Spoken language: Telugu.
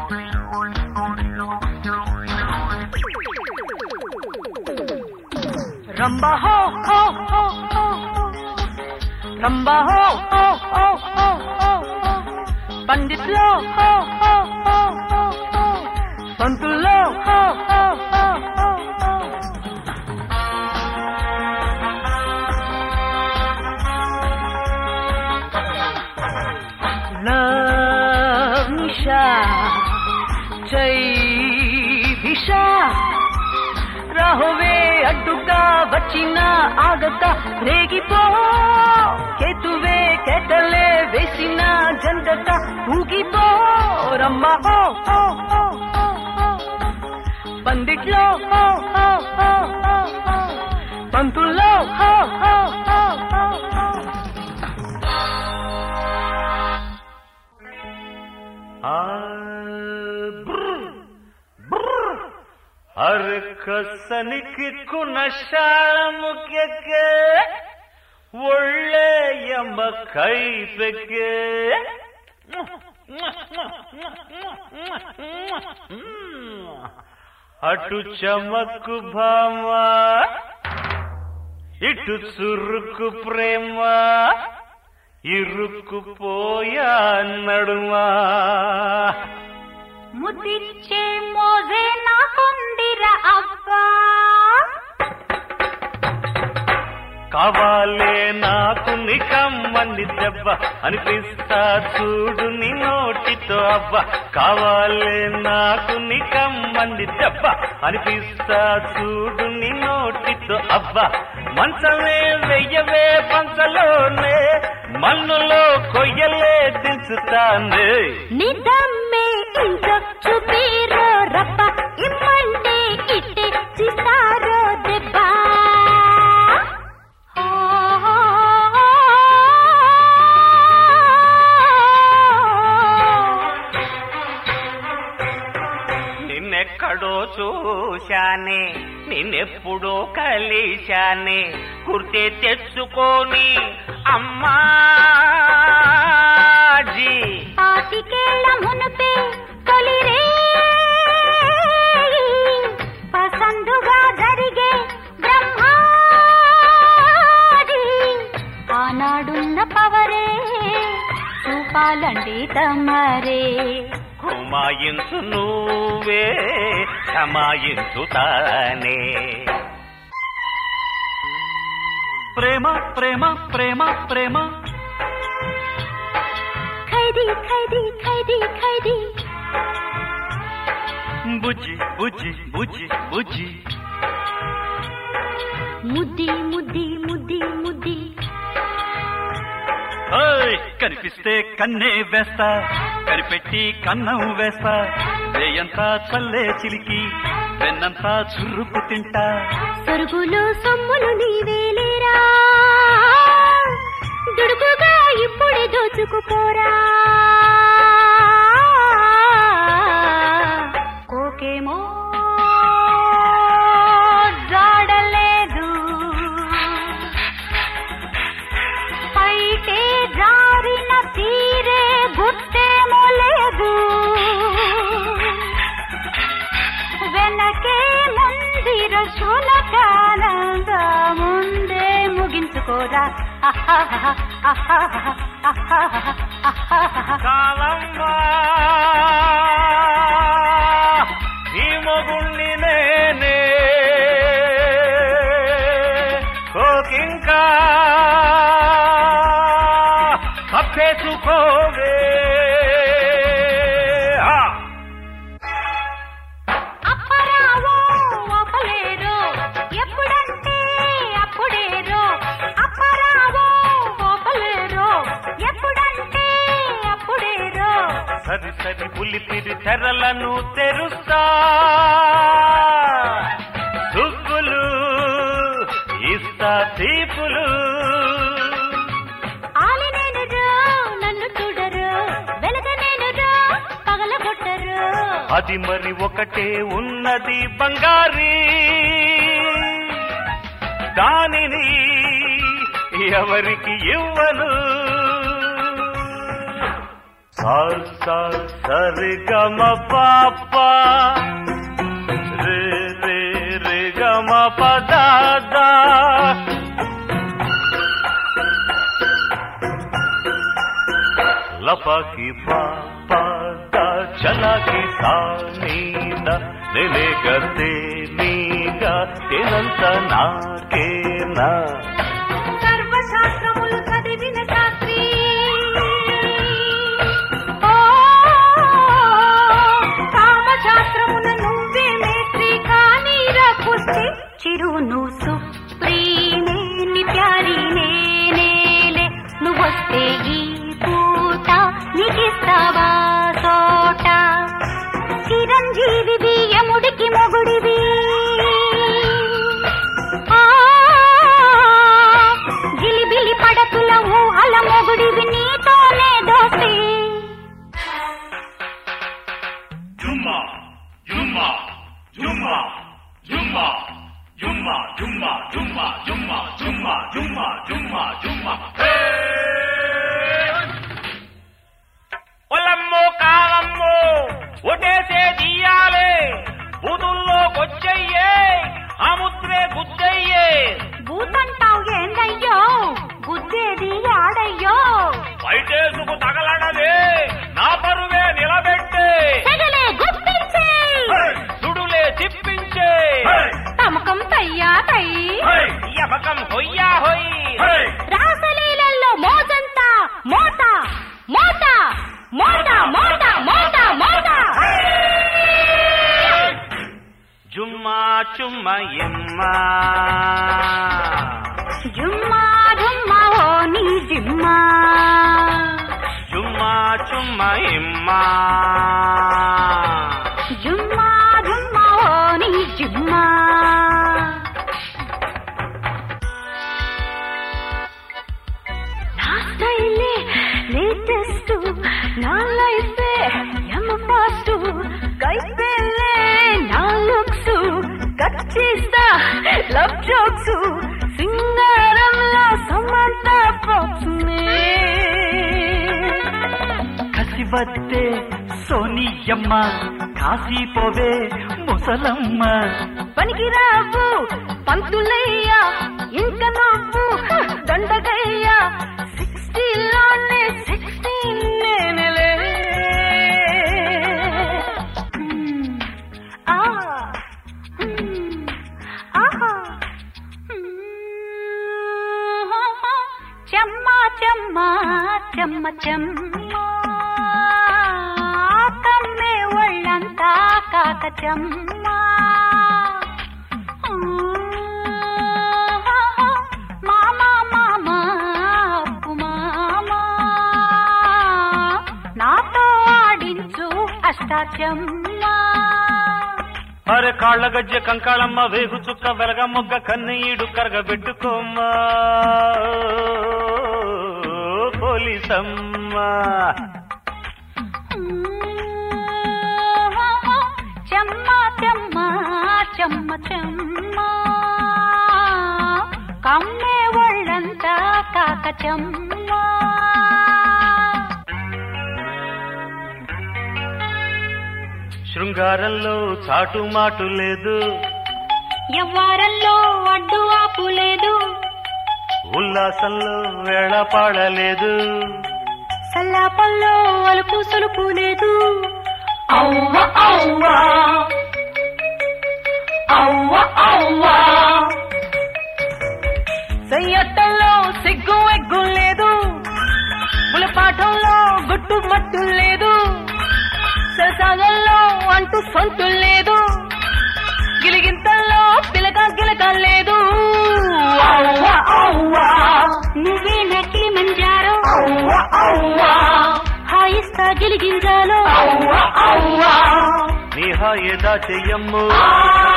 రంబా హో హో హో హో రంబా హో హో హో హో హో పండిట్లో హో హో హో హో హో పంతుల్లో హో హో హో హో హో లవ్ నిషా జై దిశా రాహువే అడ్డుగా వచ్చిన ఆగక రేగిపో కేతువే కేటలే వేసిన జందక ఊగిపో రమ్మ హో హో హో హో హో. పందిట్లో హో హో హో హో హో. పంతుల్లో హో హో హో హో హో. ಅರ್ಕಸನಿಗೆ ಕುನಶಾಳಮುಖ್ಯಕ್ಕೆ ಒಳ್ಳೆ ಎಂಬ ಕೈ ಬೆಕ್ಕೆ అటు చమక్కు భామ ఇటు చురుకు ప్రేమ ఇరుక్కుపోయా నడుమా ముద్దిచ్చే మోజే నాకుందిర అబ్బా కావాలే నాకు నికమ్మని దెబ్బ అనిపిస్తా చూడు నీ నోటితో అవ్వ కావాలే నాకు నికమ్మని దెబ్బ అనిపిస్తా చూడు నీ నోటితో అవ్వ మంచమే వెయ్యవే పంచలోనే మన్నులో కొయ్యలే దించుతానే నిదమ్మే ఇంత చూపిరో రప్ప ఇమ్మంటే ఇట్టే చిస్తారో దెబ్బ నిన్నెక్కడో చూశానే నిన్నెప్పుడో కలిశానే గుర్తే తెచ్చుకొని అమ్మాజీ పాతికేళ్ల మునుపే తొలిరే పసందుగా జరిగే బ్రహ్మాది ఆనాడున్న పవరే చూపాలండి తమరే కుమాయించు నువ్వే క్షమాయించు తానే ప్రేమ ప్రేమ ప్రేమ ప్రేమ ఖైదీ ఖైదీ ఖైదీ ఖైదీ బుజ్జి బుజ్జి బుజ్జి బుజ్జి ముద్ది ముద్ది ముద్ది ముద్ది ఓయ్ కనిపిస్తే కన్నే వేస్తా కనిపెట్టి కన్నం వేస్తా వేయంతా చల్లే చిలికి వెన్నంతా చురుకు తింటా సరుగులు సొమ్ములు నీవేలేరా దుడుకుగా ఇప్పుడే దోచుకుపోరా కోకేమో జాడలేదు పైకే జారిన తీరే గుర్తేమో లేదు వెనకే మందిర శునకానంగా ముందే ముగించుకోరా అహాహా, అహాహా, అహాహా, అహాహా. కాలమ్మా ఈ మొగుణ్ణి నేనే కోకింకా కప్పేసుకోవే ఆ! అప్పరావో అప్పలేరో ఎప్పుడంటే అప్పుడేరో అప్పరావో అప్పలేరో ఎప్పుడంటే అప్పుడేరో సరి సరి పులిపిరి తెరలను తెరుస్తా దుగ్గులు ఇస్తా తీపులు ఆలి నేనురో నన్ను చూడరు వెలగ నేనురో పగలగొట్టరు అది మరి ఒకటే ఉన్నది బంగారి దానిని ఎవరికి ఇవ్వను సార్ సార్ సరి గమ పాప రే రే రే గమ పదాదా లపకి పాపద చలకి సానీద నెలే గతే నీగ తెనంత నాకేనా సర్వశాస్త్రములు చదివిన శాస్త్రి ఓ, కామశాస్త్రమున నువ్వే మేస్త్రి కానీ రకుస్తే చిరును సుప్రీనే ని ప్యారీ నేనేలే నువ్వొస్తే ఈ పూట నీకిస్తావా తోట చిరంజీవివి యముడికి మొగుడివి ఆ, జిలిబిలి పడతుల ఊహల మొగుడివి నీతోనే దోస్తి జుమ్మా జుమ్మా జుమ్మా జుమ్మా జుమ్మా జుమ్మా జుమ్మా జుమ్మా జుమ్మా జుమ్మా జుమ్మా జుమ్మా పొలమ్మో కాలమ్మో ఒటేసే తీయాలే బూతుల్లో కొచ్చయ్యే ఆ ముద్రే గుద్దయ్యే భూతంటావు ఏందయ్యో గుద్దేది ఆడయ్యో బయటేసుకు తగలడదే నా పరువే నిలబెట్టే తెగలే గుప్పించే సుడులే తిప్పించే తమకం తయ్యా తయ్యి యమకం హొయ్యా హొయ్ రాసలీలల్లో మోజంతా మోత మోత మోత మోత మోత మోత జుమ్మా చుమ్మ ఎమ్మా జుమ్మా జుమ్మా ఓ నీ జిమ్మా జుమ్మా చుమ్మ ఎమ్మా జుమ్మా జుమ్మా ఓ నీ జిమ్మా నా స్టైలే లేటెస్ట్ నా లైఫే ఎమ ఫాస్ట్ కైపేలే నా లుక్స్ కట్ చేస్తా లవ్ జోక్స్ సింగారంలో సమంత పాప్స్ కసివత్తే సోనియమ్మ కాసిపోవే ముసలమ్మ పనికిరావు పంతులయ్యా ఇంక నువ్వు దండగయ్యా సిక్స్టీలోనే సిక్స్టీన్ నేనలే హ్మ్. ఆ. హ్మ్. ఆహా. హ్మ్. చెమ్మ చెమ్మ చెమ్మ చెమ్మ కమ్మే ఒళ్ళంతా కాక చెమ్మ మామ మామ అప్పు మామ నాతో ఆడించు అష్టాచమ్మ అరే కాళ్ళ గజ్జె కంకాళమ్మ వేగు చుక్క వెలగ మొగ్గ కన్నీడు కరగబెట్టుకోమ్మా పోలీసమ్మ చెమ్మ చెమ్మ చెమ్మ చెమ్మ కమ్మే ఒళ్ళంతా కాక చెమ్మ శృంగారంలో చాటు మాటు లేదు ఎవ్వారంలో అడ్డు ఆపు లేదు ఉల్లాసంలో వేళ పాడలేదు సల్లాపల్లో అలుపు సొలుపు లేదు అవ్వ అవ్వ అవ్వ అవ్వ సయ్యట్టంలో సిగ్గు ఎగ్గు లేదు పులపాఠంలో గుట్టు మట్టు లేదు ససాగంలో అంటూ సొంటు లేదు గిలిగింతల్లో పిలక గిలక లేదు నువ్వే నకిలి మంజారో హాయిస్తా గిలిగింజాలో నీ హాయేదా చెయ్యమ్ము ఆ